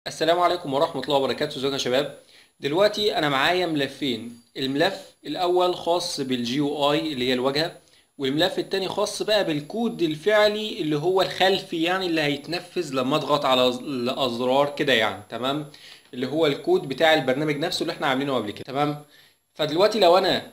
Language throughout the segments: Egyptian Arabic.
السلام عليكم ورحمة الله وبركاته ازيكم يا شباب دلوقتي انا معايا ملفين الملف الاول خاص بالجي يو اي اللي هي الواجهة والملف التاني خاص بقى بالكود الفعلي اللي هو الخلفي يعني اللي هيتنفذ لما اضغط على الازرار كده يعني تمام اللي هو الكود بتاع البرنامج نفسه اللي احنا عاملينه قبل كده تمام فدلوقتي لو انا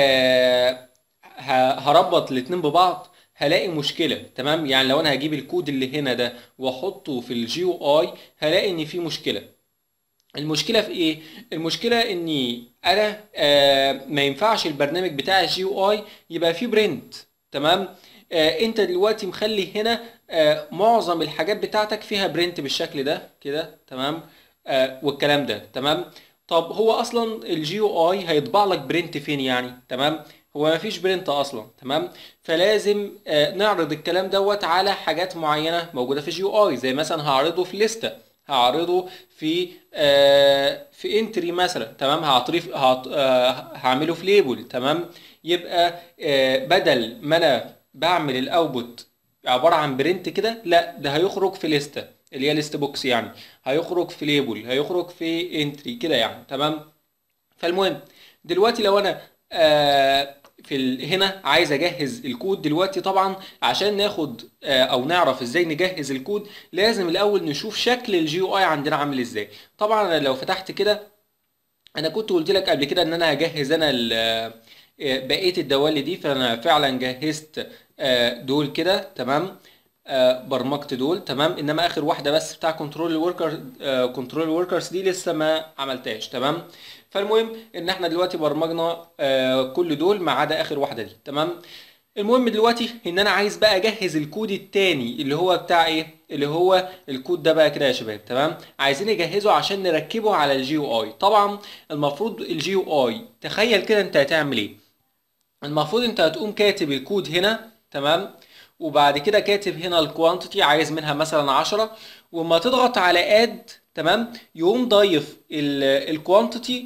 آه ه- هربط الاتنين ببعض هلاقي مشكلة تمام يعني لو انا هجيب الكود اللي هنا ده واحطه في الجي يو اي هلاقي ان في مشكلة المشكلة في ايه؟ المشكلة اني انا آه ما ينفعش البرنامج بتاع الجي يو اي يبقى فيه برنت تمام؟ آه انت دلوقتي مخلي هنا آه معظم الحاجات بتاعتك فيها برنت بالشكل ده كده تمام؟ آه والكلام ده تمام؟ طب هو اصلا الجي يو اي هيطبع لك برنت فين يعني تمام؟ هو ما فيش برنت اصلا تمام؟ فلازم آه نعرض الكلام دوت على حاجات معينة موجودة في الجي يو اي زي مثلا هعرضه في لستة هعرضه في آه في انتري مثلا تمام هعطيه هعط- آه هعمله في ليبل تمام يبقى آه بدل ما انا بعمل الاوتبوت عباره عن برنت كده لا ده هيخرج في لستة اللي هي ليست بوكس يعني هيخرج في ليبل هيخرج في انتري كده يعني تمام فالمهم دلوقتي لو انا آه في ال... هنا عايز اجهز الكود دلوقتي طبعا عشان ناخد آه او نعرف ازاي نجهز الكود لازم الاول نشوف شكل الجي يو اي عندنا عامل ازاي طبعا انا لو فتحت كده انا كنت قلت لك قبل كده ان انا هجهز انا ال- آه، بقيه الدوال دي فانا فعلا جهزت آه، دول كده تمام آه، برمجت دول تمام انما اخر واحده بس بتاع كنترول الوركر كنترول الوركرز دي لسه ما عملتهاش تمام فالمهم ان احنا دلوقتي برمجنا آه، كل دول ما عدا اخر واحده دي تمام المهم دلوقتي ان انا عايز بقى اجهز الكود التاني اللي هو بتاع ايه اللي هو الكود ده بقى كده يا شباب تمام عايزين نجهزه عشان نركبه على الجي يو اي طبعا المفروض الجي يو اي تخيل كده انت هتعمل ايه المفروض انت هتقوم كاتب الكود هنا تمام وبعد كده كاتب هنا الكوانتيتي عايز منها مثلا 10 وما تضغط على اد تمام يقوم ضايف الكوانتيتي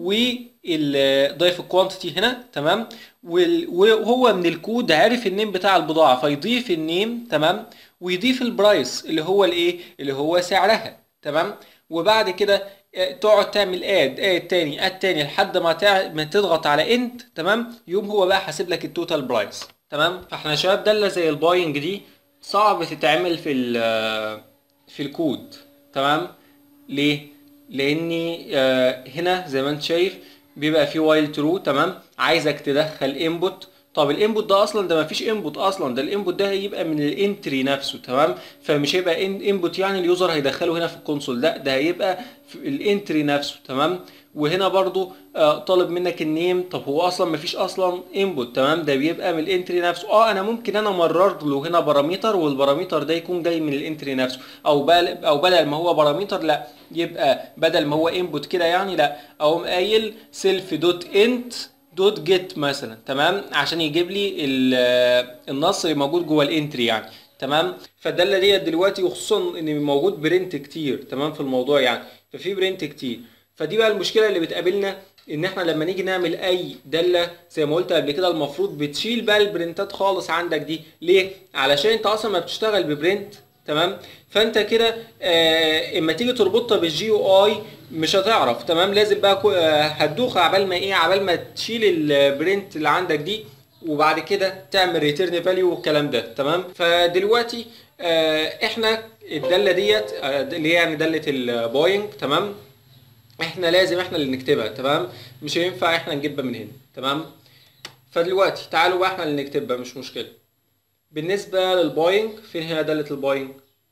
وضايف الكوانتيتي هنا تمام وال- وهو من الكود عارف النيم بتاع البضاعة فيضيف النيم تمام ويضيف البرايس اللي هو الايه اللي هو سعرها تمام وبعد كده آه، تقعد تعمل اد اد تاني اد تاني لحد ما تع... ما تضغط على انت تمام يقوم هو بقى حاسب لك التوتال برايس تمام فاحنا يا شباب داله زي الباينج دي صعب تتعمل في ال في الكود تمام ليه لاني آه، هنا زي ما انت شايف بيبقى فيه وايل ترو تمام عايزك تدخل انبوت طب الانبوت ده اصلا ده مفيش انبوت اصلا ده الانبوت ده هيبقى من الانتري نفسه تمام فمش هيبقى انبوت يعني اليوزر هيدخله هنا في الكونسول لا ده هيبقى في الانتري نفسه تمام وهنا برضو آه، طالب منك النيم طب هو اصلا مفيش اصلا انبوت تمام ده بيبقى من الانتري نفسه اه انا ممكن انا امرر له هنا باراميتر والباراميتر ده يكون جاي من الانتري نفسه او بل او بدل ما هو باراميتر لا يبقى بدل ما هو انبوت كده يعني لا اقوم قايل سيلف دوت انت دوت جيت مثلا تمام عشان يجيب لي ال- النص اللي موجود جوه الانتري يعني تمام فالداله ديت دلوقتي وخصوصا ان موجود برنت كتير تمام في الموضوع يعني ففي برنت كتير فدي بقى المشكله اللي بتقابلنا ان احنا لما نيجي نعمل اي داله زي ما قلت قبل كده المفروض بتشيل بقى البرنتات خالص عندك دي ليه علشان انت اصلا ما بتشتغل ببرنت تمام فانت كده آه اما تيجي تربطها بالجي يو اي مش هتعرف تمام لازم بقى كو- آه هتدوخ عبال ما ايه عبال ما تشيل البرنت اللي عندك دي وبعد كده تعمل ريتيرن فاليو والكلام ده تمام فدلوقتي آه احنا الداله ديت آه، اللي هي يعني داله البوينج تمام احنا لازم احنا اللي نكتبها تمام مش هينفع احنا نجيبها من هنا تمام فدلوقتي تعالوا بقى احنا اللي نكتبها مش مشكله بالنسبه للباينج فين هنا داله الباينج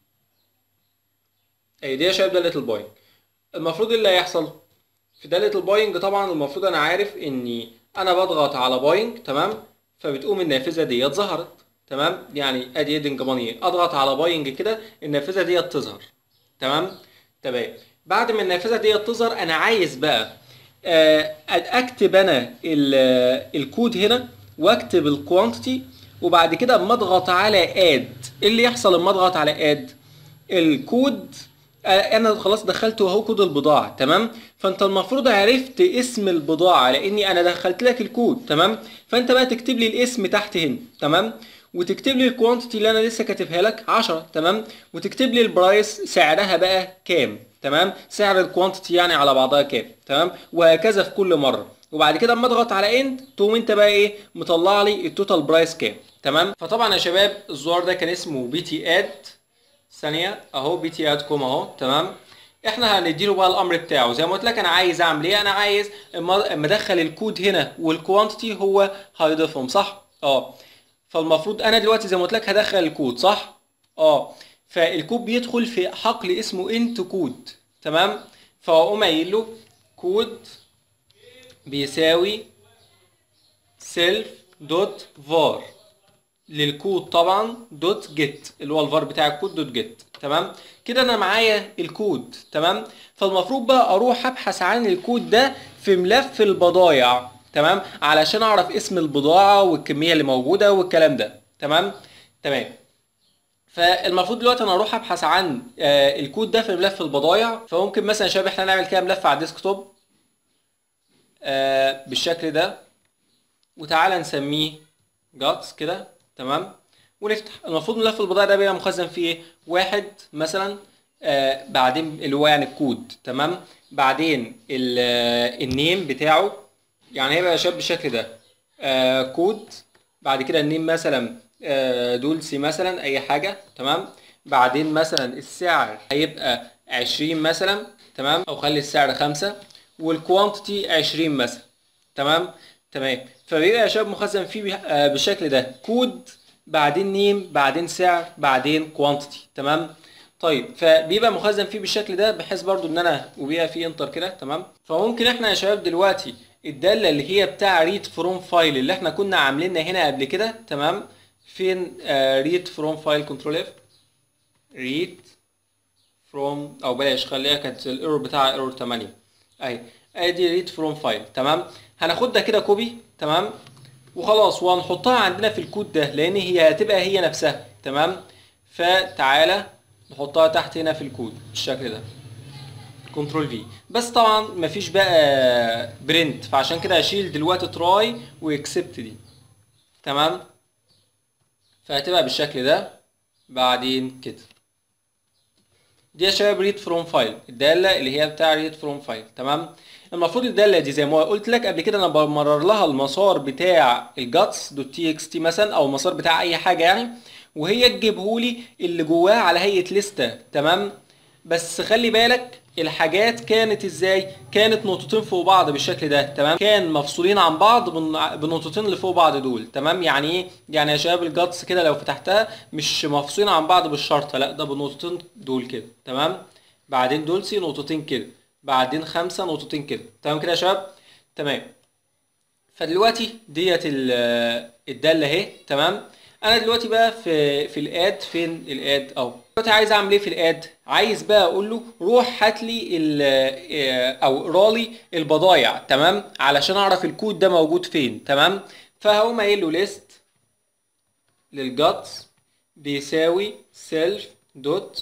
اي دي يا شباب داله الباينج المفروض إيه اللي هيحصل في داله الباينج طبعا المفروض انا عارف اني انا بضغط على باينج تمام فبتقوم النافذه ديت ظهرت تمام يعني ادي ادنج ماني اضغط على باينج كده النافذه ديت تظهر تمام تمام بعد ما النافذه ديت تظهر انا عايز بقى آه، اكتب انا ال- الكود هنا واكتب الكوانتيتي وبعد كده اما اضغط على اد ايه اللي يحصل اما اضغط على اد الكود آه، انا خلاص دخلت اهو كود البضاعه تمام فانت المفروض عرفت اسم البضاعه لاني انا دخلت لك الكود تمام فانت بقى تكتب لي الاسم تحت هنا تمام وتكتب لي الكوانتيتي اللي انا لسه كاتبها لك 10 تمام وتكتب لي البرايس سعرها بقى كام تمام سعر الكوانتيتي يعني على بعضها كام تمام وهكذا في كل مره وبعد كده اما اضغط على اند تقوم انت بقى ايه مطلع لي التوتال برايس كام تمام فطبعا يا شباب الزرار ده كان اسمه بي تي اد ثانيه اهو بي تي اد كوم اهو تمام احنا هنديله بقى الامر بتاعه زي ما قلت لك انا عايز اعمل ايه انا عايز اما اما ادخل الكود هنا والكوانتيتي هو هيضيفهم صح اه فالمفروض انا دلوقتي زي ما قلت لك هدخل الكود صح اه فالكود بيدخل في حقل اسمه انت كود تمام فاقوم قايل له كود بيساوي سيلف دوت فار للكود طبعا دوت جيت اللي هو الفار بتاع الكود دوت جيت تمام كده انا معايا الكود تمام فالمفروض بقى اروح ابحث عن الكود ده في ملف البضايع تمام علشان اعرف اسم البضاعه والكميه اللي موجوده والكلام ده تمام تمام فالمفروض دلوقتي انا اروح ابحث عن آه الكود ده في ملف البضايع فممكن مثلا يا شباب احنا نعمل كده ملف على الديسكتوب آه بالشكل ده وتعالى نسميه جاتس كده تمام ونفتح المفروض ملف البضائع ده بيبقى مخزن فيه ايه واحد مثلا آه بعدين اللي هو يعني الكود تمام بعدين النيم بتاعه يعني هيبقى يا شباب بالشكل ده آه كود بعد كده النيم مثلا آه دولسي مثلا اي حاجه تمام بعدين مثلا السعر هيبقى 20 مثلا تمام او خلي السعر خمسة والكوانتيتي 20 مثلا تمام تمام فبيبقى يا شباب مخزن فيه آه بالشكل ده كود بعدين نيم بعدين سعر بعدين كوانتيتي تمام طيب فبيبقى مخزن فيه بالشكل ده بحيث برضو ان انا وبيبقى فيه انتر كده تمام فممكن احنا يا شباب دلوقتي الداله اللي هي بتاع ريد فروم فايل اللي احنا كنا عاملينها هنا قبل كده تمام فين ريد فروم فايل كنترول اف ريد فروم او بلاش خليها كانت الايرور بتاع ايرور 8 اهي ادي ريد فروم فايل تمام هناخدها كده كوبي تمام وخلاص وهنحطها عندنا في الكود ده لان هي هتبقى هي نفسها تمام فتعالى نحطها تحت هنا في الكود بالشكل ده كنترول في بس طبعا مفيش بقى برنت فعشان كده هشيل دلوقتي تراي واكسبت دي تمام فهتبقى بالشكل ده بعدين كده دي يا شباب ريد فروم فايل الداله اللي هي بتاع ريد فروم فايل تمام المفروض الداله دي زي ما قلت لك قبل كده انا بمرر لها المسار بتاع الجاتس دوت تي اكس تي مثلا او المسار بتاع اي حاجه يعني وهي تجيبهولي اللي جواه على هيئه لسته تمام بس خلي بالك الحاجات كانت ازاي كانت نقطتين فوق بعض بالشكل ده تمام كان مفصولين عن بعض بالنقطتين اللي فوق بعض دول تمام يعني ايه يعني يا شباب الجاتس كده لو فتحتها مش مفصولين عن بعض بالشرطه لا ده بالنقطتين دول كده تمام بعدين دولسي نقطتين كده بعدين خمسة نقطتين كده تمام كده يا شباب تمام فدلوقتي ديت الداله اهي تمام انا دلوقتي بقى في في الاد فين الاد اهو دلوقتي عايز اعمل ايه في الاد عايز بقى اقول له روح هات لي او اقرا لي البضايع تمام علشان اعرف الكود ده موجود فين تمام فهقوم قايل له ليست للجاتس بيساوي سيلف دوت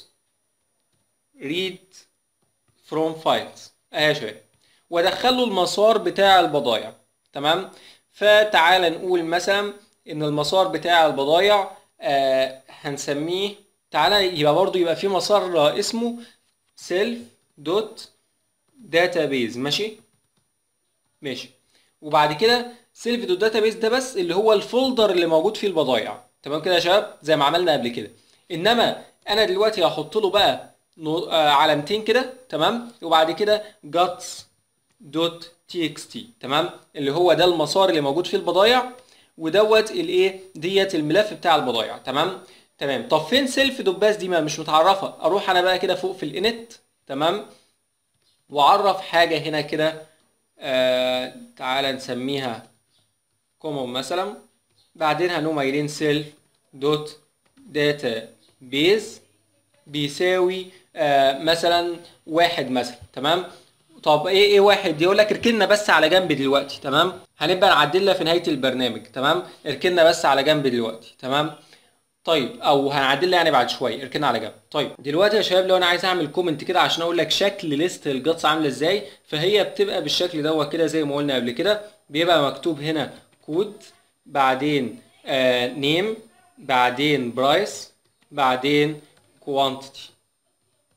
ريد فروم فايلز اهي يا شباب وادخل له المسار بتاع البضايع تمام فتعال نقول مثلا ان المسار بتاع البضايع آه هنسميه تعالى يبقى برضو يبقى في مسار اسمه سيلف دوت داتابيز ماشي ماشي وبعد كده سيلف دوت داتابيز ده بس اللي هو الفولدر اللي موجود فيه البضايع تمام كده يا شباب زي ما عملنا قبل كده انما انا دلوقتي هحط له بقى علامتين كده تمام وبعد كده جاتس دوت تي اكس تي تمام اللي هو ده المسار اللي موجود فيه البضايع ودوت الايه ديت الملف بتاع البضايع تمام تمام طب فين سيلف دوت باس دي ما مش متعرفه اروح انا بقى كده فوق في الانت تمام واعرف حاجه هنا كده آه تعالى نسميها كومون مثلا بعدين هنقوم قايلين سيلف دوت داتا بيز بيساوي آه مثلا واحد مثلا تمام طب ايه ايه واحد يقول لك اركننا بس على جنب دلوقتي تمام هنبقى نعدلها في نهايه البرنامج تمام اركننا بس على جنب دلوقتي تمام طيب او هنعدلها يعني بعد شويه اركنها على جنب طيب دلوقتي يا شباب لو انا عايز اعمل كومنت كده عشان اقول لك شكل ليست الجاتس عامله ازاي فهي بتبقى بالشكل دوت كده زي ما قلنا قبل كده بيبقى مكتوب هنا كود بعدين آه نيم بعدين برايس بعدين كوانتيتي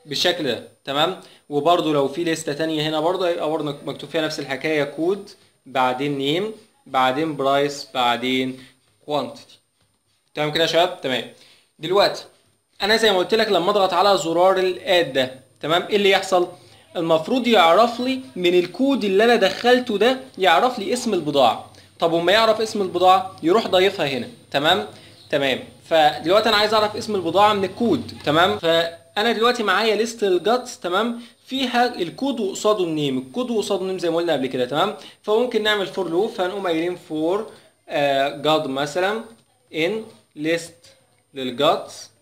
بالشكل ده تمام وبرده لو في لستة تانية هنا برضه هيبقى برضه مكتوب فيها نفس الحكاية كود بعدين نيم بعدين برايس بعدين كوانتيتي تمام كده يا شباب تمام دلوقتي انا زي ما قلت لك لما اضغط على زرار الاد ده تمام ايه اللي يحصل المفروض يعرف لي من الكود اللي انا دخلته ده يعرف لي اسم البضاعه طب وما يعرف اسم البضاعه يروح ضايفها هنا تمام تمام فدلوقتي انا عايز اعرف اسم البضاعه من الكود تمام فانا دلوقتي معايا ليست الجاتس تمام فيها الكود وقصاده النيم الكود وقصاده النيم زي ما قلنا قبل كده تمام فممكن نعمل فور لوب فهنقوم قايلين فور جاد مثلا ان ليست للجاتس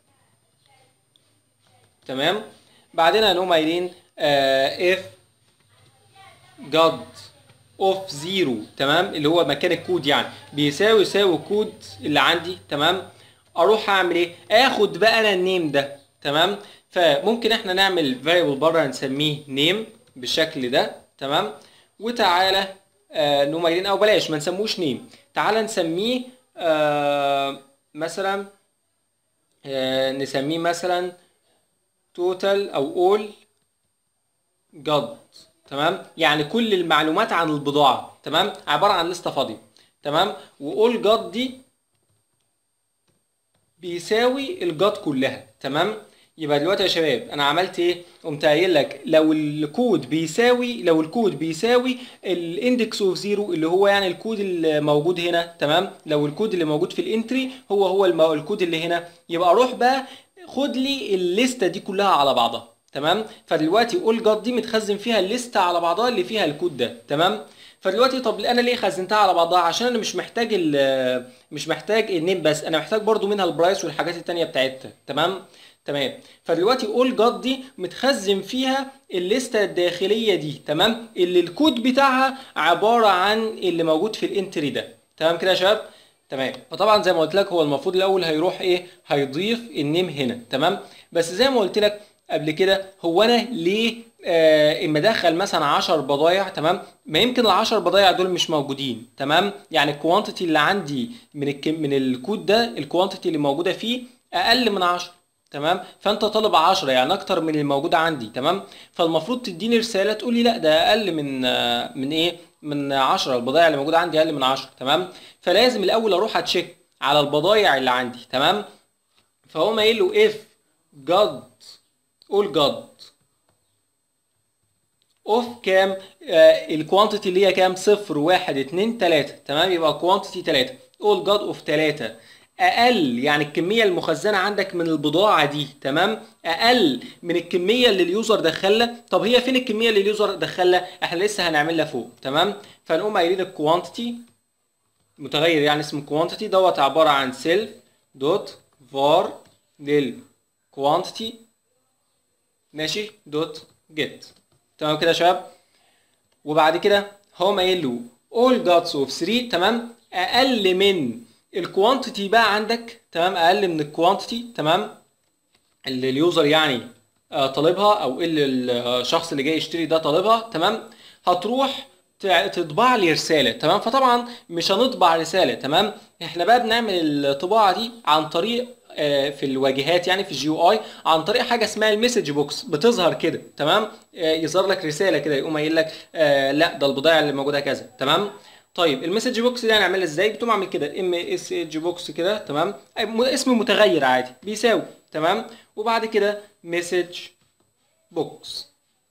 تمام بعدين هنقوم قايلين اف جاد اوف زيرو تمام اللي هو مكان الكود يعني بيساوي يساوي الكود اللي عندي تمام اروح اعمل ايه اخد بقى انا النيم ده تمام فممكن احنا نعمل فاريبل بره نسميه نيم بالشكل ده تمام وتعالى آه نقوم قايلين او بلاش ما نسموش نيم تعالى نسميه آه مثلا آه نسميه مثلا توتال او اول جاد تمام يعني كل المعلومات عن البضاعه تمام عباره عن لسته فاضيه تمام واول جاد دي بيساوي الجاد كلها تمام يبقى دلوقتي يا شباب انا عملت ايه قمت قايل لك لو الكود بيساوي لو الكود بيساوي الاندكس اوف زيرو اللي هو يعني الكود اللي موجود هنا تمام لو الكود اللي موجود في الانتري هو هو المو... الكود اللي هنا يبقى اروح بقى خد لي الليسته دي كلها على بعضها تمام فدلوقتي اول جاد دي متخزن فيها الليسته على بعضها اللي فيها الكود ده تمام فدلوقتي طب انا ليه خزنتها على بعضها عشان انا مش محتاج مش محتاج النيم بس انا محتاج برضو منها البرايس والحاجات التانية بتاعتها تمام تمام فدلوقتي اول جاد دي متخزن فيها الليسته الداخليه دي تمام اللي الكود بتاعها عباره عن اللي موجود في الانتري ده تمام كده يا شباب تمام فطبعا زي ما قلت لك هو المفروض الاول هيروح ايه هيضيف النيم هنا تمام بس زي ما قلت لك قبل كده هو انا ليه آه اما ادخل مثلا 10 بضايع تمام ما يمكن ال 10 بضايع دول مش موجودين تمام يعني الكوانتيتي اللي عندي من الكم من الكود ده الكوانتيتي اللي موجوده فيه اقل من 10 تمام فانت طالب 10 يعني اكتر من الموجود عندي تمام فالمفروض تديني رساله تقول لي لا ده اقل من آه من ايه من 10 البضايع اللي موجوده عندي اقل من 10 تمام فلازم الاول اروح اتشيك على البضايع اللي عندي تمام فهو قايل له اف جاد قول جاد اوف كام آه الكوانتيتي اللي هي كام صفر واحد اتنين تلاتة تمام يبقى كوانتيتي تلاتة قول جاد اوف تلاتة اقل يعني الكميه المخزنه عندك من البضاعه دي تمام اقل من الكميه اللي اليوزر دخلها طب هي فين الكميه اللي اليوزر دخلها احنا لسه هنعملها فوق تمام فنقوم قايلين الكوانتيتي متغير يعني اسمه كوانتيتي دوت عباره عن سيلف دوت فار للكوانتيتي ماشي دوت جيت تمام كده يا شباب وبعد كده هو قايل له all gods of 3 تمام اقل من الكوانتيتي بقى عندك تمام اقل من الكوانتيتي تمام اللي اليوزر يعني آه طالبها او اللي الشخص اللي جاي يشتري ده طالبها تمام هتروح تطبع لي رساله تمام فطبعا مش هنطبع رساله تمام احنا بقى بنعمل الطباعه دي عن طريق في الواجهات يعني في الجي يو اي عن طريق حاجه اسمها المسج بوكس بتظهر كده تمام يظهر لك رساله كده يقوم قايل لك آه لا ده البضائع اللي موجوده كذا تمام طيب المسج بوكس دي هنعملها ازاي بتقوم اعمل كده ام اس اتش بوكس كده تمام اسم متغير عادي بيساوي تمام وبعد كده مسج بوكس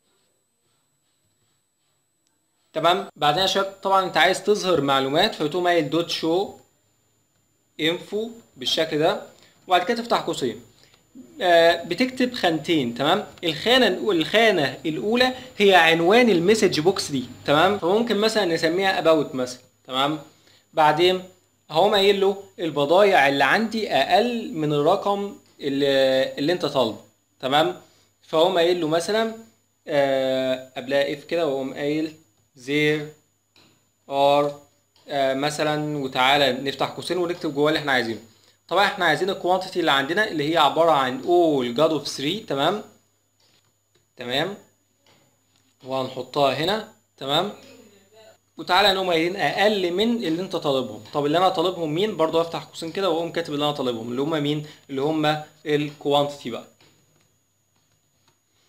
تمام بعدين يا شباب طبعا انت عايز تظهر معلومات فبتقوم قايل دوت شو انفو بالشكل ده وبعد كده تفتح قوسين آه بتكتب خانتين تمام الخانه الخانه الاولى هي عنوان المسج بوكس دي تمام فممكن مثلا نسميها اباوت مثلا تمام بعدين هقوم قايل له البضايع اللي عندي اقل من الرقم اللي, اللي انت طالبه تمام فهقوم قايل له مثلا آه قبلها اف كده واقوم قايل زير ار آه مثلا وتعالى نفتح قوسين ونكتب جواه اللي احنا عايزينه طبعا احنا عايزين الكوانتيتي اللي عندنا اللي هي عباره عن all god of 3 تمام تمام وهنحطها هنا تمام وتعالى نقوم قايلين اقل من اللي انت طالبهم طب اللي انا طالبهم مين برضو افتح قوسين كده واقوم كاتب اللي انا طالبهم اللي هم مين اللي هم الكوانتيتي بقى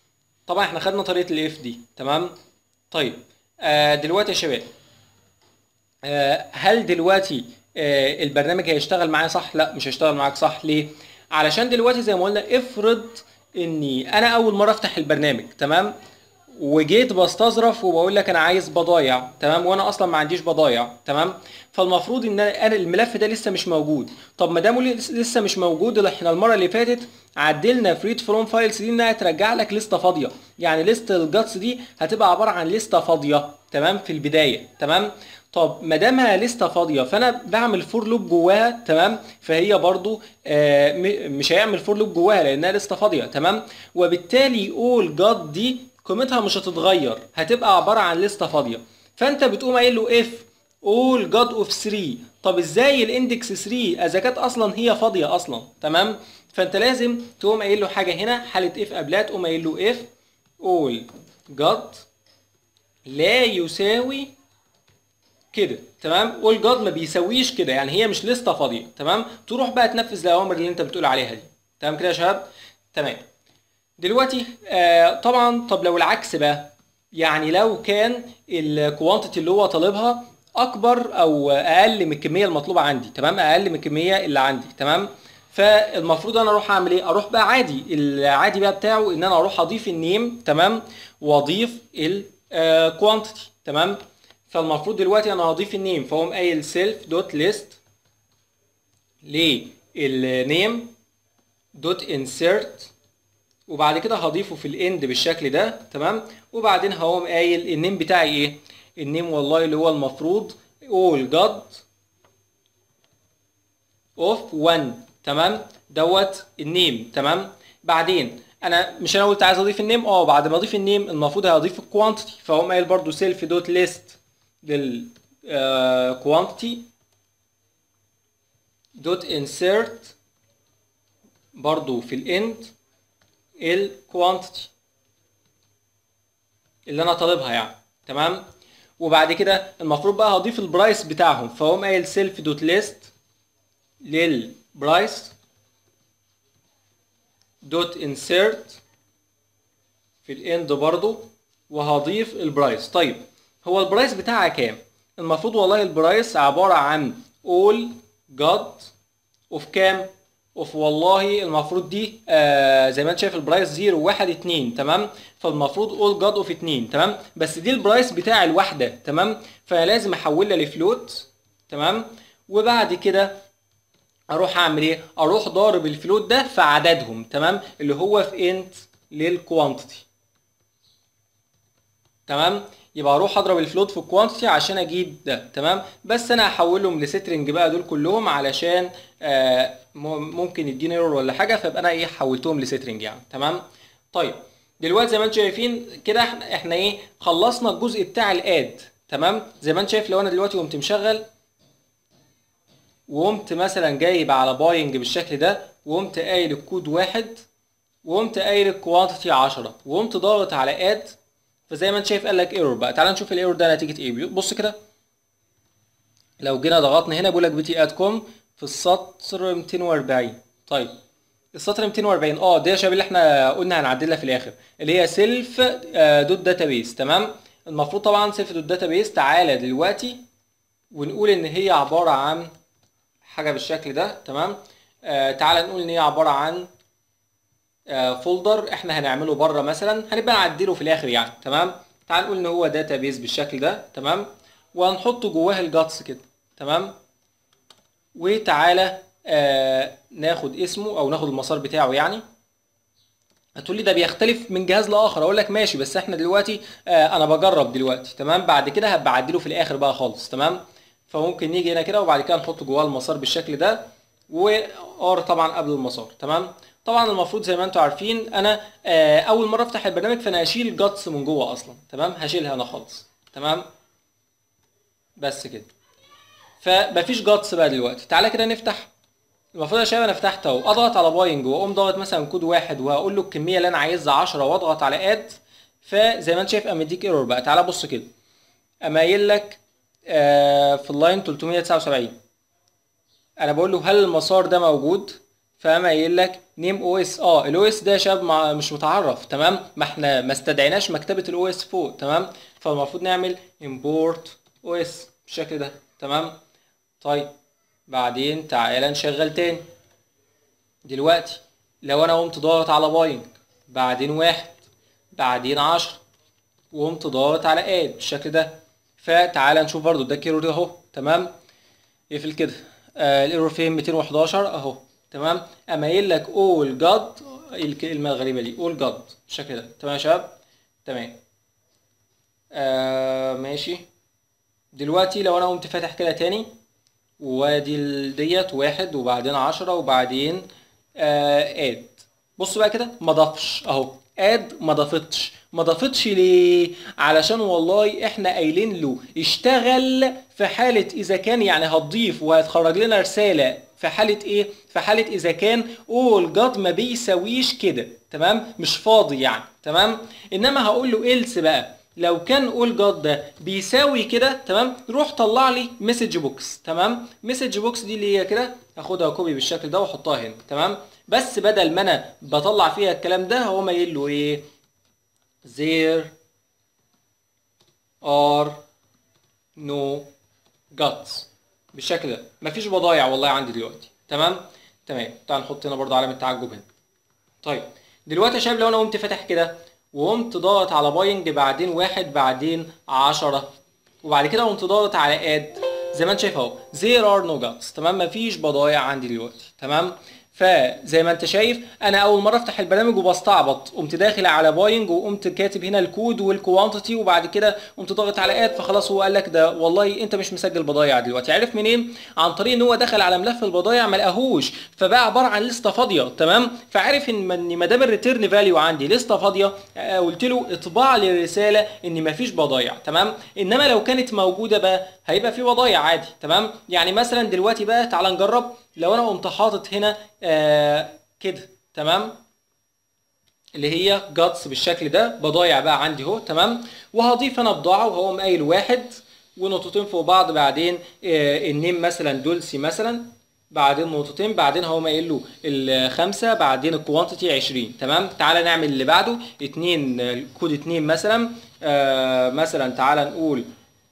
طبعا احنا خدنا طريقه الاف دي تمام طيب آه دلوقتي يا شباب آه هل دلوقتي آه البرنامج هيشتغل معايا صح لا مش هيشتغل معاك صح ليه علشان دلوقتي زي ما قلنا افرض اني انا اول مره افتح البرنامج تمام وجيت بستظرف وبقول لك انا عايز بضايع تمام وانا اصلا ما عنديش بضايع تمام فالمفروض ان انا الملف ده لسه مش موجود طب ما دامه لسه مش موجود احنا المره اللي فاتت عدلنا في ريد فروم فايلز دي انها ترجع لك لسته فاضيه يعني ليست الجاتس دي هتبقى عباره عن لسته فاضيه تمام في البدايه تمام طب ما دامها لسته فاضيه فانا بعمل فور لوب جواها تمام فهي برضو آه مش هيعمل فور لوب جواها لانها لسته فاضيه تمام وبالتالي اول جات دي قيمتها مش هتتغير هتبقى عباره عن لسته فاضيه فانت بتقوم قايل له اف all god of 3 طب ازاي الاندكس 3 اذا كانت اصلا هي فاضيه اصلا تمام فانت لازم تقوم قايل له حاجه هنا حاله اف قبلها تقوم قايل له اف all god لا يساوي كده تمام all god ما بيساويش كده يعني هي مش لسته فاضيه تمام تروح بقى تنفذ الاوامر اللي انت بتقول عليها دي تمام كده يا شباب تمام دلوقتي آه طبعا طب لو العكس بقى يعني لو كان الكوانتيتي اللي هو طالبها اكبر او اقل من الكميه المطلوبه عندي تمام اقل من الكميه اللي عندي تمام فالمفروض انا اروح اعمل ايه اروح بقى عادي العادي بقى بتاعه ان انا اروح اضيف النيم تمام واضيف الكوانتيتي تمام فالمفروض دلوقتي انا هضيف النيم فاقوم قايل سيلف دوت ليست للنيم دوت انسيرت وبعد كده هضيفه في الاند بالشكل ده تمام وبعدين هقوم قايل النيم بتاعي ايه النيم والله اللي هو المفروض all god of 1 تمام دوت النيم تمام بعدين انا مش انا قلت عايز اضيف النيم اه بعد ما اضيف النيم المفروض هضيف الكوانتيتي فهقوم قايل برضو سيلف دوت ليست لل كوانتيتي دوت انسيرت برضو في الاند الكوانتيتي اللي انا طالبها يعني تمام وبعد كده المفروض بقى هضيف البرايس بتاعهم فاقوم قايل سيلف دوت ليست للبرايس دوت انسيرت في الاند برضو وهضيف البرايس طيب هو البرايس بتاعها كام المفروض والله البرايس عبارة عن all god of كام اوف والله المفروض دي آه زي ما انت شايف البرايس 0 1 2 تمام فالمفروض اول جاد اوف 2 تمام بس دي البرايس بتاع الواحده تمام فانا لازم احولها لفلوت تمام وبعد كده اروح اعمل ايه اروح ضارب الفلوت ده في عددهم تمام اللي هو في انت للكوانتيتي تمام يبقى اروح اضرب الفلوت في الكوانتيتي عشان اجيب ده تمام بس انا هحولهم لسترنج بقى دول كلهم علشان آه ممكن يديني ايرور ولا حاجه فابقى انا ايه حولتهم لسترنج يعني تمام طيب دلوقتي زي ما انتم شايفين كده احنا, احنا ايه خلصنا الجزء بتاع الاد تمام زي ما انت شايف لو انا دلوقتي قمت مشغل وقمت مثلا جايب على باينج بالشكل ده وقمت قايل الكود واحد وقمت قايل الكوانتيتي 10 وقمت ضاغط على اد فزي ما انت شايف قال لك ايرور بقى تعال نشوف الايرور ده نتيجه ايه بص كده لو جينا ضغطنا هنا بيقول لك بي تي اد كوم في السطر 240 طيب السطر 240 اه دي يا شباب اللي احنا قلنا هنعدلها في الاخر اللي هي سيلف دوت داتابيس تمام المفروض طبعا سيلف دوت داتابيس تعالى دلوقتي ونقول ان هي عباره عن حاجه بالشكل ده تمام آه تعالى نقول ان هي عباره عن آه فولدر احنا هنعمله بره مثلا هنبقى نعدله في الاخر يعني تمام تعال نقول ان هو داتابيس بالشكل ده تمام وهنحط جواه الجاتس كده تمام وتعالى آه ناخد اسمه او ناخد المسار بتاعه يعني هتقول لي ده بيختلف من جهاز لاخر اقول لك ماشي بس احنا دلوقتي آه انا بجرب دلوقتي تمام بعد كده هبقى اعدله في الاخر بقى خالص تمام فممكن نيجي هنا كده وبعد كده نحط جواه المسار بالشكل ده وار طبعا قبل المسار تمام طبعا المفروض زي ما انتم عارفين انا آه اول مره افتح البرنامج فانا هشيل الجاتس من جوه اصلا تمام هشيلها انا خالص تمام بس كده فمفيش جاتس بقى دلوقتي تعالى كده نفتح المفروض يا شباب انا فتحت اهو اضغط على باينج واقوم ضاغط مثلا كود واحد وهقول له الكميه اللي انا عايزها 10 واضغط على اد فزي ما انت شايف قام مديك ايرور بقى تعالى بص كده قام قايل لك آه في اللاين 379 انا بقول له هل المسار ده موجود فقام قايل لك نيم او اس اه الاو اس ده يا شباب مع- مش متعرف تمام ما احنا ما استدعيناش مكتبه الاو اس فوق تمام فالمفروض نعمل import او اس بالشكل ده تمام طيب بعدين تعالى نشغل تاني دلوقتي لو انا قمت ضاغط على باينج بعدين واحد بعدين عشرة وقمت ضاغط على اد بالشكل ده فتعالى نشوف برضو ده كيرور اهو تمام اقفل كده آه الايرور فين 211 اهو تمام اما قايل لك اول جاد الكلمه الغريبه دي اول جاد بالشكل ده تمام يا شباب تمام آه ماشي دلوقتي لو انا قمت فاتح كده تاني وادي ال- ديت واحد وبعدين عشرة وبعدين آه اد بص بقى كده ما ضافش اهو اد ما ضافتش ما ضافتش ليه علشان والله احنا قايلين له اشتغل في حالة اذا كان يعني هتضيف وهتخرج لنا رسالة في حالة ايه في حالة اذا كان all God ما بيساويش كده تمام مش فاضي يعني تمام انما هقول له else بقى لو كان اول جاد ده بيساوي كده تمام روح طلع لي مسج بوكس تمام مسج بوكس دي اللي هي كده هاخدها كوبي بالشكل ده واحطها هنا تمام بس بدل ما انا بطلع فيها الكلام ده هو قايل له ايه there are no guts بالشكل ده مفيش بضايع والله عندي دلوقتي تمام تمام تعال نحط هنا برضه علامه تعجب هنا طيب دلوقتي يا شباب لو انا قمت فاتح كده وقمت ضاغط على باينج بعدين واحد بعدين عشرة وبعد كده قمت ضاغط على اد زي ما انت شايف اهو there are no guts تمام مفيش بضايع عندي دلوقتي تمام فزي ما انت شايف انا اول مره افتح البرنامج وبستعبط قمت داخل على باينج وقمت كاتب هنا الكود والكوانتيتي وبعد كده قمت ضاغط على اد فخلاص هو قال لك ده والله انت مش مسجل بضايع دلوقتي عرف منين عن طريق ان هو دخل على ملف البضايع ما لقاهوش فبقى عباره عن لسته فاضيه تمام فعرف ان ان ما دام الريتيرن فاليو عندي لسته فاضيه آه، قلت له اطبع لي رساله ان مفيش بضايع تمام انما لو كانت موجوده بقى هيبقى في بضايع عادي تمام يعني مثلا دلوقتي بقى تعال نجرب لو انا قمت حاطط هنا آه كده تمام اللي هي جاتس بالشكل ده بضايع بقى عندي اهو تمام وهضيف انا بضاعه وهو قايل واحد ونقطتين فوق بعض بعدين آه النيم مثلا دولسي مثلا بعدين نقطتين بعدين هو قايل له الخمسه بعدين الكوانتيتي 20 تمام تعالى نعمل اللي بعده اتنين آه، كود اتنين مثلا آه مثلا تعالى نقول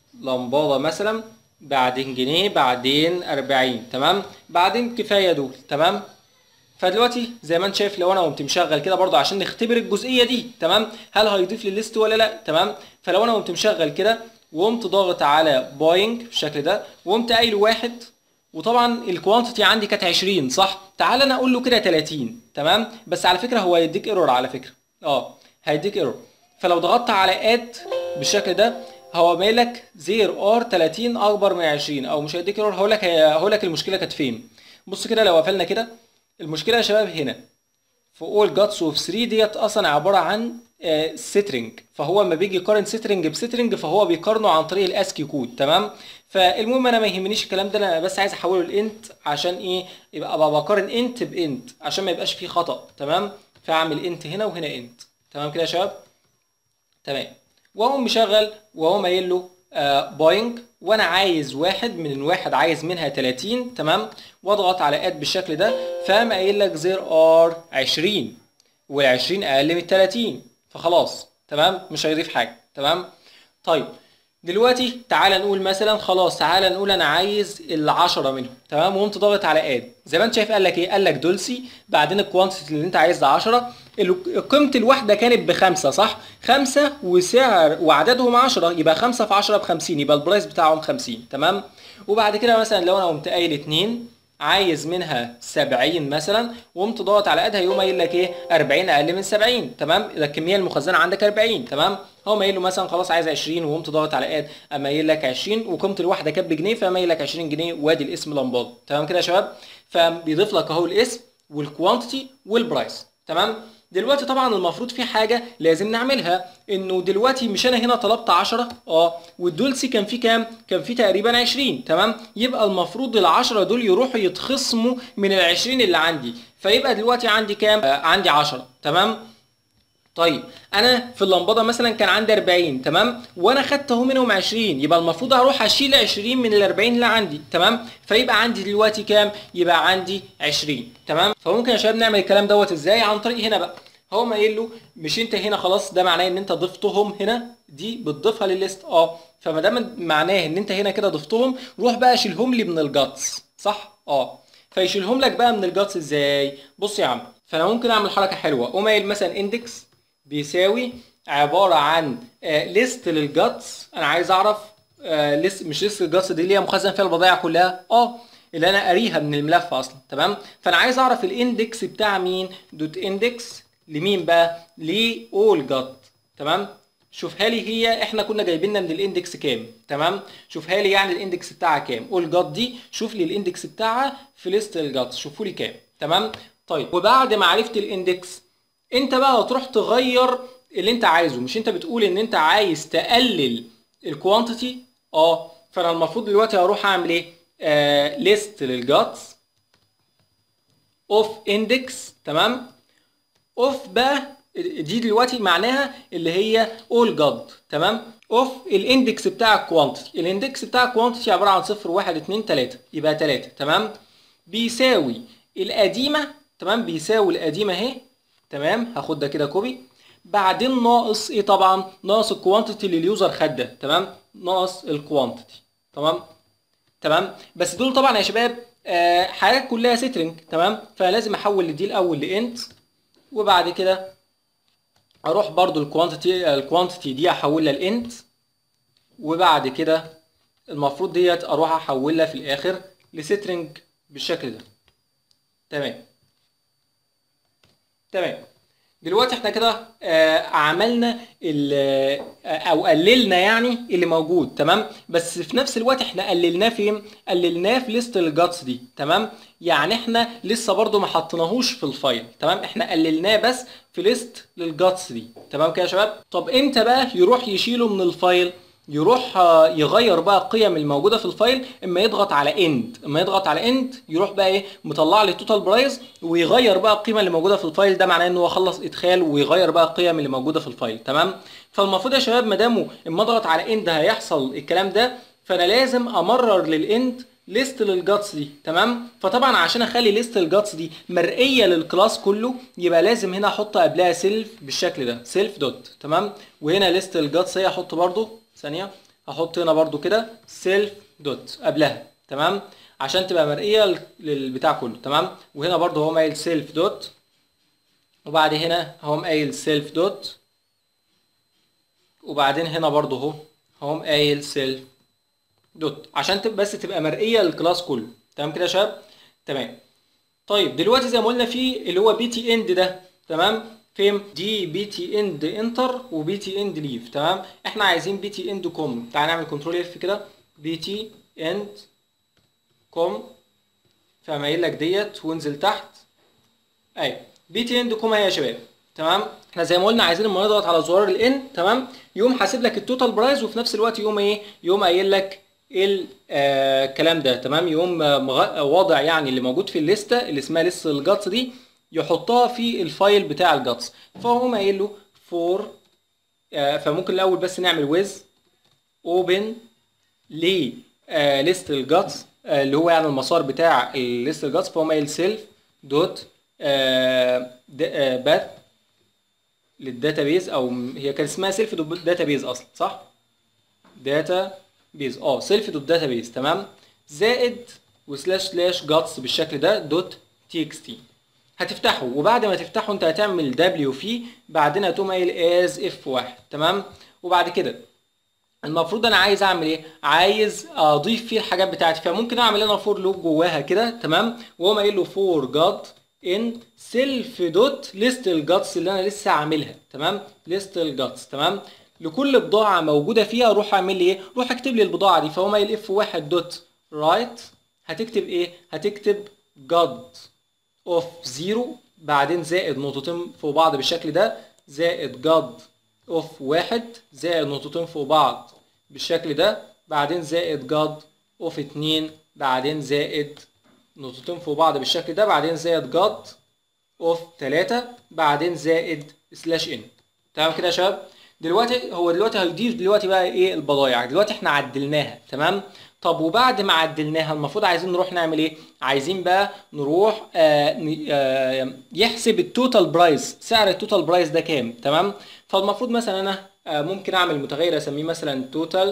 لمبادة مثلا بعدين جنيه بعدين 40 تمام بعدين كفايه دول تمام فدلوقتي زي ما انت شايف لو انا قمت مشغل كده برضه عشان نختبر الجزئيه دي تمام هل هيضيف لي الليست ولا لا تمام فلو انا قمت مشغل كده وقمت ضاغط على باينج بالشكل ده وقمت قايل واحد وطبعا الكوانتيتي عندي كانت 20 صح تعال انا اقول له كده 30 تمام بس على فكره هو هيديك ايرور على فكره اه هيديك ايرور فلو ضغطت على اد بالشكل ده هو قايل لك زير ار 30 اكبر من 20 او مش هيديك ايرور هقول لك هقول لك المشكله كانت فين بص كده لو قفلنا كده المشكله يا شباب هنا في اول جاتس اوف 3 ديت اصلا عباره عن سترنج فهو لما بيجي يقارن سترنج بسترنج فهو بيقارنه عن طريق الاسكي كود تمام فالمهم انا ما يهمنيش الكلام ده انا بس عايز احوله لانت عشان ايه يبقى ابقى بقارن انت بانت عشان ما يبقاش فيه خطا تمام فاعمل انت هنا وهنا انت تمام كده يا شباب تمام واقوم مشغل واقوم قايل له آه باينج وانا عايز واحد من الواحد عايز منها 30 تمام واضغط على اد بالشكل ده فقام قايل لك زير ار 20 وال20 اقل من 30 فخلاص تمام مش هيضيف حاجه تمام طيب دلوقتي تعالى نقول مثلا خلاص تعالى نقول انا عايز العشرة منهم تمام وقمت ضاغط على اد زي ما انت شايف قال لك ايه قال لك دولسي بعدين الكوانتيتي اللي انت عايز ده 10 ال- قيمه الواحده كانت بخمسه صح خمسه وسعر وعددهم 10 يبقى 5 في 10 ب 50 يبقى البرايس بتاعهم 50 تمام وبعد كده مثلا لو انا قمت قايل 2 عايز منها 70 مثلا وقمت ضاغط على ادها يقوم قايل لك ايه 40 اقل من 70 تمام اذا الكميه المخزنه عندك 40 تمام هو قايل له مثلا خلاص عايز 20 وقمت ضاغط على اد اما قايل لك 20 وقيمه الواحده كانت بجنيه فقام قايل لك 20 جنيه وادي الاسم لمبادة تمام كده يا شباب فبيضيف لك اهو الاسم والكوانتيتي والبرايس تمام دلوقتي طبعا المفروض في حاجه لازم نعملها انه دلوقتي مش انا هنا طلبت 10 اه والدولسي كان في كام كان في تقريبا 20 تمام يبقى المفروض ال10 دول يروحوا يتخصموا من ال20 اللي عندي فيبقى دلوقتي عندي كام آه عندي 10 تمام طيب انا في اللمبادة مثلا كان عندي 40 تمام وانا خدت اهو منهم 20 يبقى المفروض اروح اشيل 20 من ال 40 اللي عندي تمام فيبقى عندي دلوقتي كام يبقى عندي 20 تمام فممكن يا شباب نعمل الكلام دوت ازاي عن طريق هنا بقى هو ما قايل له مش انت هنا خلاص ده معناه ان انت ضفتهم هنا دي بتضيفها للليست اه فما دام معناه ان انت هنا كده ضفتهم روح بقى شيلهم لي من الجاتس صح اه فيشيلهم لك بقى من الجاتس ازاي بص يا عم فانا ممكن اعمل حركه حلوه اقوم قايل مثلا اندكس بيساوي عباره عن آه ليست للجاتس انا عايز اعرف آه ليست مش ليست للجاتس دي اللي هي مخزن فيها البضائع كلها اه اللي انا قاريها من الملف اصلا تمام فانا عايز اعرف الاندكس بتاع مين دوت اندكس لمين بقى لاول جات تمام شوفها لي هي احنا كنا جايبيننا من الاندكس كام تمام شوفها لي يعني الاندكس بتاعها كام اول جات دي شوف لي الاندكس بتاعها في ليست الجاتس شوفوا لي كام تمام طيب وبعد ما عرفت الاندكس انت بقى هتروح تغير اللي انت عايزه مش انت بتقول ان انت عايز تقلل الكوانتيتي اه فانا المفروض دلوقتي هروح اعمل ايه آه ليست للجاتس اوف اندكس تمام اوف بقى دي دلوقتي معناها اللي هي اول جاد تمام اوف الاندكس بتاع الكوانتيتي الاندكس بتاع الكوانتيتي عباره عن 0 1 2 3 يبقى 3 تمام بيساوي القديمه تمام بيساوي القديمه اهي تمام هاخد ده كده كوبي بعدين ناقص ايه طبعا ناقص الكوانتيتي اللي اليوزر خد ده تمام ناقص الكوانتيتي تمام تمام بس دول طبعا يا شباب آه حاجات كلها سترنج تمام فلازم احول دي الاول لانت وبعد كده اروح برضو الكوانتيتي الكوانتيتي دي احولها لانت وبعد كده المفروض ديت اروح احولها في الاخر لسترنج بالشكل ده تمام تمام دلوقتي احنا كده آه عملنا او قللنا يعني اللي موجود تمام بس في نفس الوقت احنا قللناه فين قللناه في ليست الجاتس دي تمام يعني احنا لسه برضو ما حطيناهوش في الفايل تمام احنا قللناه بس في ليست للجاتس دي تمام كده يا شباب طب امتى بقى يروح يشيله من الفايل يروح يغير بقى القيم الموجوده في الفايل اما يضغط على اند اما يضغط على اند يروح بقى ايه مطلع لي التوتال برايس ويغير بقى القيمه اللي موجوده في الفايل ده معناه ان هو خلص ادخال ويغير بقى القيم اللي موجوده في الفايل تمام فالمفروض يا شباب ما دامه اما اضغط على اند هيحصل الكلام ده فانا لازم امرر للاند ليست للجاتس دي تمام فطبعا عشان اخلي ليست الجاتس دي مرئيه للكلاس كله يبقى لازم هنا احط قبلها سيلف بالشكل ده سيلف دوت تمام وهنا ليست الجاتس هي احط برضو ثانيه هحط هنا برضو كده سيلف دوت قبلها تمام عشان تبقى مرئيه للبتاع كله تمام وهنا برضو هو قايل سيلف دوت وبعد هنا هو قايل سيلف دوت وبعدين هنا برضو اهو هو قايل سيلف دوت عشان تبقى بس تبقى مرئيه للكلاس كله تمام كده يا شباب تمام طيب دلوقتي زي ما قلنا في اللي هو بي تي اند ده تمام فين دي بي تي اند انتر وبي تي اند ليف تمام احنا عايزين بي تي اند كوم تعال نعمل كنترول اف كده بي تي اند كوم فقام قايل لك ديت وانزل تحت ايوه بي تي اند كوم اهي يا شباب تمام احنا زي ما قلنا عايزين لما نضغط على زرار الان تمام يقوم حاسب لك التوتال برايس وفي نفس الوقت يقوم ايه يقوم قايل لك الكلام آه ده تمام يقوم واضع يعني اللي موجود في الليسته اللي اسمها لسه الجاتس دي يحطها في الفايل بتاع الجاتس فهو قايل له فور آه فممكن الاول بس نعمل ويز اوبن ل ليست الجاتس آه اللي هو يعني المسار بتاع الليست الجاتس فهو قايل سيلف دوت باث للداتابيز او هي كان اسمها سيلف دوت داتابيز اصلا صح داتا بيز اه سيلف دوت داتا بيز تمام زائد وسلاش سلاش جاتس بالشكل ده دوت تي اكس تي هتفتحه وبعد ما تفتحه انت هتعمل دبليو فيه بعدين هتقوم قايل از اف واحد تمام وبعد كده المفروض انا عايز اعمل ايه عايز اضيف فيه الحاجات بتاعتي فممكن اعمل انا فور لوب جواها كده تمام واقوم قايل له فور جاد ان سيلف دوت ليست الجاتس اللي انا لسه عاملها تمام ليست الجاتس تمام لكل بضاعة موجودة فيها روح اعمل لي ايه؟ روح اكتب لي البضاعة دي فهو قايل اف واحد دوت رايت هتكتب ايه؟ هتكتب جاد اوف زيرو بعدين زائد نقطتين فوق بعض بالشكل ده زائد جاد اوف واحد زائد نقطتين فوق بعض بالشكل ده بعدين زائد جاد اوف اتنين بعدين زائد نقطتين فوق بعض بالشكل ده بعدين زائد جاد اوف تلاتة بعدين زائد سلاش ان تمام كده يا شباب دلوقتي هو دلوقتي هيضيف دلوقتي بقى ايه البضايع دلوقتي احنا عدلناها تمام طب وبعد ما عدلناها المفروض عايزين نروح نعمل ايه عايزين بقى نروح آه ن- آه يحسب التوتال برايس سعر التوتال برايس ده كام تمام فالمفروض مثلا انا آه ممكن اعمل متغير اسميه مثلا توتال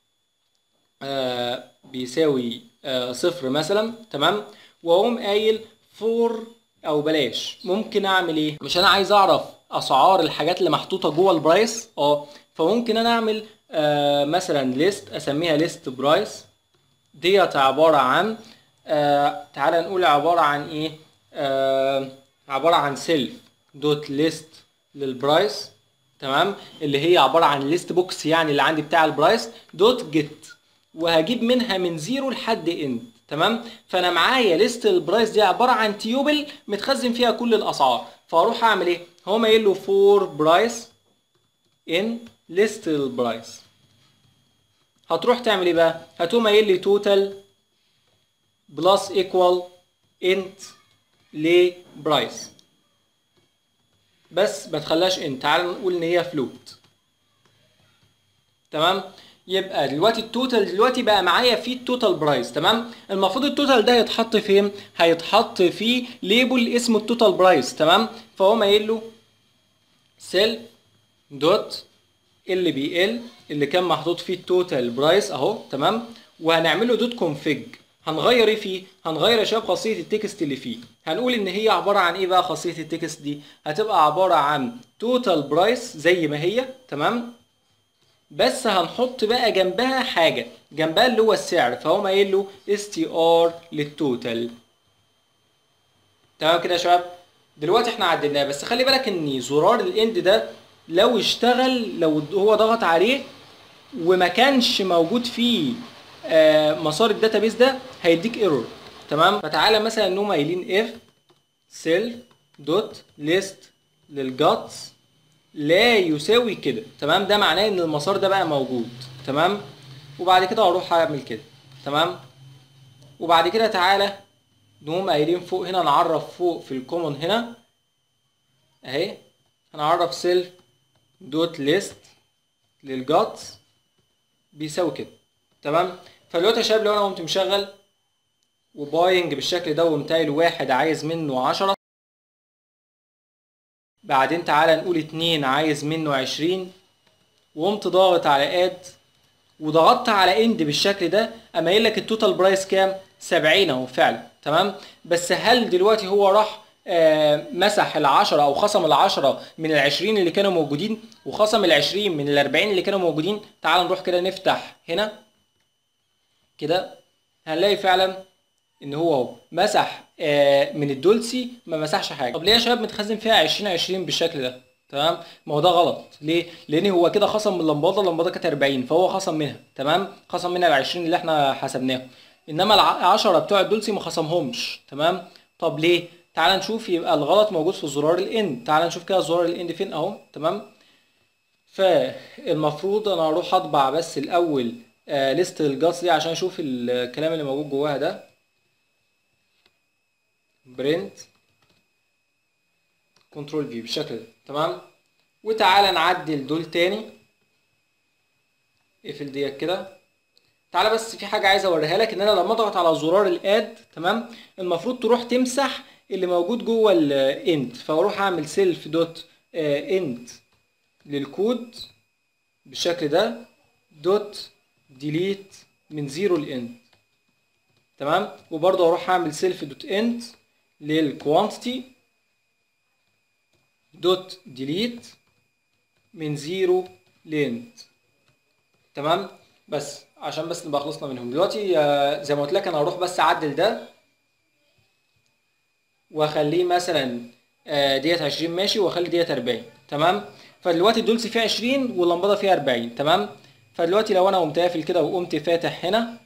آه بيساوي آه صفر مثلا تمام واقوم قايل فور او بلاش ممكن اعمل ايه مش انا عايز اعرف اسعار الحاجات اللي محطوطه جوه البرايس اه فممكن انا اعمل آه مثلا ليست اسميها ليست برايس ديت عباره عن آه تعالى نقول عباره عن ايه آه عباره عن سيلف دوت ليست للبرايس تمام اللي هي عباره عن ليست بوكس يعني اللي عندي بتاع البرايس دوت جيت وهجيب منها من زيرو لحد اند تمام فانا معايا ليست البرايس دي عباره عن تيوبل متخزن فيها كل الاسعار فاروح اعمل ايه هقوم قايل له فور برايس ان ليست البرايس هتروح تعمل ايه بقى هتقوم قايل لي توتال بلس ايكوال انت لبرايس بس ما تخليهاش انت تعال نقول ان هي فلوت تمام يبقى دلوقتي التوتال دلوقتي بقى معايا فيه التوتال برايس تمام المفروض التوتال ده يتحط فين هيتحط في ليبل اسمه التوتال برايس تمام فهو قايل له سيل دوت اللي بي ال اللي كان محطوط فيه التوتال برايس اهو تمام وهنعمل له دوت كونفيج هنغير ايه فيه هنغير يا شباب خاصيه التكست اللي فيه هنقول ان هي عباره عن ايه بقى خاصيه التكست دي هتبقى عباره عن توتال برايس زي ما هي تمام بس هنحط بقى جنبها حاجه جنبها اللي هو السعر فهو قايل له اس تي ار للتوتال تمام كده يا شباب دلوقتي احنا عدلناه بس خلي بالك ان زرار الاند ده لو اشتغل لو هو ضغط عليه وما كانش موجود فيه آه مسار الداتابيس ده هيديك ايرور تمام فتعالى مثلا انهم قايلين اف سيلف دوت ليست للجاتس لا يساوي كده تمام ده معناه ان المسار ده بقى موجود تمام وبعد كده هروح اعمل كده تمام وبعد كده تعالى نقوم قايلين فوق هنا نعرف فوق في الكومن هنا اهي هنعرف سيلف دوت ليست للجاتس بيساوي كده تمام فدلوقتي يا شباب لو انا قمت مشغل وباينج بالشكل ده وقمت قايل واحد عايز منه عشرة بعدين تعالى نقول اتنين عايز منه عشرين وقمت ضاغط على اد وضغطت على اند بالشكل ده اما قايل لك التوتال برايس كام 70 اهو فعلا تمام بس هل دلوقتي هو راح آه مسح العشرة او خصم العشرة من العشرين اللي كانوا موجودين وخصم العشرين من الاربعين اللي كانوا موجودين تعال نروح كده نفتح هنا كده هنلاقي فعلا ان هو اهو مسح آه من الدولسي ما مسحش حاجه طب ليه يا شباب متخزن فيها 20 20 بالشكل ده تمام ما هو ده غلط ليه لان هو كده خصم من اللمباده اللمباده كانت 40 فهو خصم منها تمام خصم منها ال 20 اللي احنا حسبناهم انما ال 10 بتوع الدولسي ما خصمهمش تمام طب ليه تعال نشوف يبقى الغلط موجود في زرار الاند تعال نشوف كده زرار الاند فين اهو تمام فالمفروض انا اروح اطبع بس الاول آه ليست الجاس دي عشان اشوف الكلام اللي موجود جواها ده برنت كنترول في بالشكل ده تمام وتعالى نعدل دول تاني اقفل ديت كده تعالى بس في حاجه عايز اوريها لك ان انا لما اضغط على زرار الاد تمام المفروض تروح تمسح اللي موجود جوه الاند فاروح اعمل سيلف دوت اند للكود بالشكل ده دوت ديليت من زيرو لاند تمام وبرضه اروح اعمل سيلف دوت اند للكوانتيتي دوت ديليت من زيرو لاند تمام بس عشان بس نبقى خلصنا منهم دلوقتي آه، زي ما قلت لك انا هروح بس اعدل ده واخليه مثلا آه، ديت 20 ماشي واخلي ديت 40 تمام فدلوقتي الدولسي فيه 20 واللمبده فيها 40 تمام فدلوقتي لو انا قمت قافل كده وقمت فاتح هنا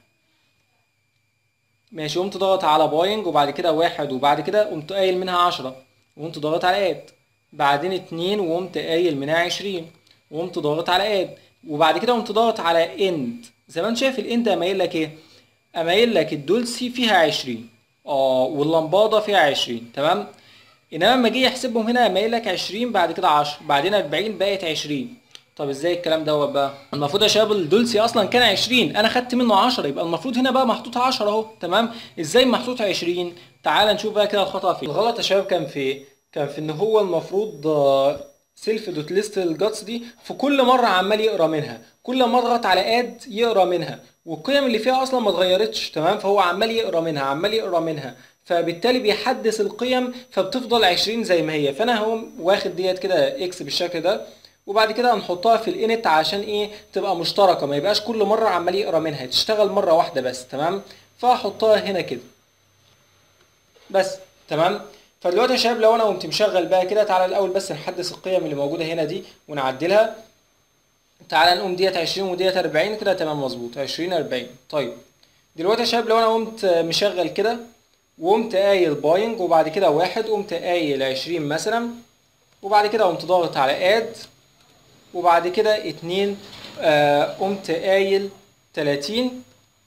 ماشي قمت ضاغط على باينج وبعد كده واحد وبعد كده قمت قايل منها 10 وقمت ضاغط على اد بعدين اتنين وقمت قايل منها 20 وقمت ضاغط على اد وبعد كده قمت ضاغط على اند زي ما انت شايف الاند قام قايل لك ايه قام قايل لك الدولسي فيها 20 اه واللمباده فيها 20 تمام انما لما جه يحسبهم هنا قام قايل لك 20 بعد كده 10 بعدين 40 بقت 20 طب ازاي الكلام دوت بقى المفروض يا شباب الدولسي اصلا كان 20 انا خدت منه 10 يبقى المفروض هنا بقى محطوط 10 اهو تمام ازاي محطوط 20 تعال نشوف بقى كده الخطا فين الغلط يا شباب كان في ايه كان في ان هو المفروض سيلف دوت ليست الجاتس دي في كل مره عمال يقرا منها كل ما اضغط على اد يقرا منها والقيم اللي فيها اصلا ما اتغيرتش تمام فهو عمال يقرا منها عمال يقرا منها فبالتالي بيحدث القيم فبتفضل 20 زي ما هي فانا هقوم واخد ديت كده اكس بالشكل ده وبعد كده هنحطها في الانت عشان ايه تبقى مشتركه ما يبقاش كل مره عمال يقرا منها تشتغل مره واحده بس تمام فهحطها هنا كده بس تمام فدلوقتي يا شباب لو انا قمت مشغل بقى كده تعالى الاول بس نحدث القيم اللي موجوده هنا دي ونعدلها تعالى نقوم ديت 20 وديت 40 كده تمام مظبوط 20 40 طيب دلوقتي يا شباب لو انا قمت مشغل كده وقمت قايل باينج وبعد كده واحد قمت قايل 20 مثلا وبعد كده قمت ضاغط على اد وبعد كده اتنين آه قمت قايل 30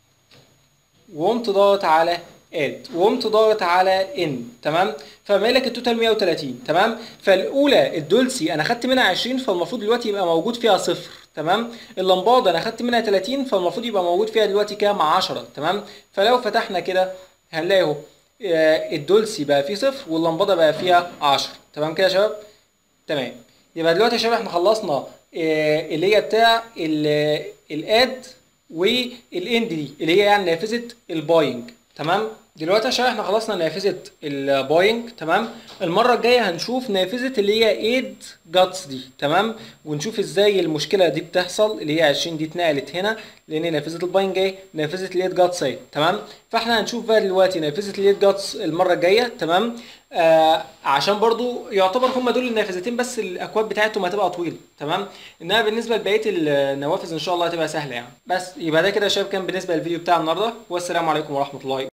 وقمت ضاغط على اد وقمت ضاغط على ان تمام فمالك التوتال 130 تمام فالاولى الدولسي انا خدت منها 20 فالمفروض دلوقتي يبقى موجود فيها صفر تمام اللمباده انا خدت منها 30 فالمفروض يبقى موجود فيها دلوقتي كام 10 تمام فلو فتحنا كده هنلاقي اهو الدولسي بقى فيه صفر واللمباده بقى فيها 10 تمام كده يا شباب تمام يبقى دلوقتي يا شباب احنا خلصنا اللي هي بتاع الاد والاند دي اللي هي يعني نافذه الباينج تمام دلوقتي عشان احنا خلصنا نافذه الباينج تمام المره الجايه هنشوف نافذه اللي هي ايد جاتس دي تمام ونشوف ازاي المشكله دي بتحصل اللي هي 20 دي اتنقلت هنا لان نافذه الباينج ايه نافذه الايد جاتس اهي تمام فاحنا هنشوف بقى دلوقتي نافذه الايد جاتس المره الجايه تمام آه عشان برضو يعتبر هم دول النافذتين بس الاكواد بتاعتهم هتبقى طويله تمام انما بالنسبه لبقيه النوافذ ان شاء الله هتبقى سهله يعني بس يبقى ده كده يا شباب كان بالنسبه للفيديو بتاع النهارده والسلام عليكم ورحمه الله